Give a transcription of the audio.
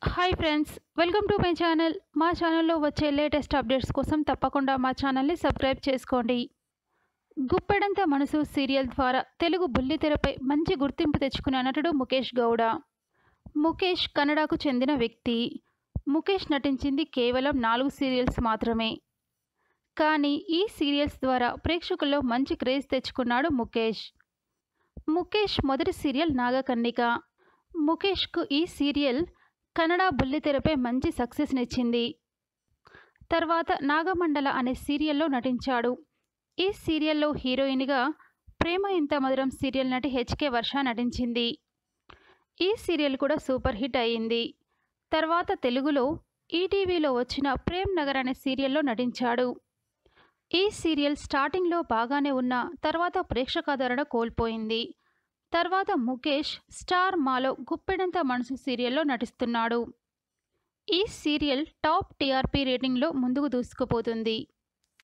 hi friends welcome to my channel మా ఛానల్లో వచ్చే లేటెస్ట్ అప్డేట్స్ కోసం తప్పకుండా మా ఛానల్ని సబ్స్క్రైబ్ చేసుకోండి గుప్పెడంత మనసు సీరియల్ ద్వారా తెలుగు బుల్లితెరపై మంచి గుర్తింపు తెచ్చుకున్న నటుడు ముఖేష్ గౌడ ముఖేష్ కన్నడకు చెందిన వ్యక్తి ముఖేష్ నటించింది కేవలం నాలుగు సీరియల్స్ మాత్రమే కానీ ఈ సీరియల్స్ ద్వారా ప్రేక్షకుల్లో మంచి క్రేజ్ తెచ్చుకున్నాడు ముఖేష్ ముఖేష్ మొదటి సీరియల్ నాగకన్నిక ముఖేష్కు ఈ సీరియల్ కన్నడ బుల్లితెరపై మంచి సక్సెస్నిచ్చింది తర్వాత నాగమండల అనే సీరియల్లో నటించాడు ఈ సీరియల్లో హీరోయిన్గా ప్రేమ ఇంత మధురం సీరియల్ నటి హెచ్కే వర్ష నటించింది ఈ సీరియల్ కూడా సూపర్ హిట్ అయ్యింది తర్వాత తెలుగులో ఈటీవీలో వచ్చిన ప్రేమ్ నగర్ అనే సీరియల్లో నటించాడు ఈ సీరియల్ స్టార్టింగ్లో బాగానే ఉన్న తర్వాత ప్రేక్షకాదరణ కోల్పోయింది తర్వాత ముఖేష్ స్టార్ మాలో గుప్పెడంత మనసు సీరియల్లో నటిస్తున్నాడు ఈ సీరియల్ టాప్ టీఆర్పీ రేటింగ్లో ముందుకు దూసుకుపోతుంది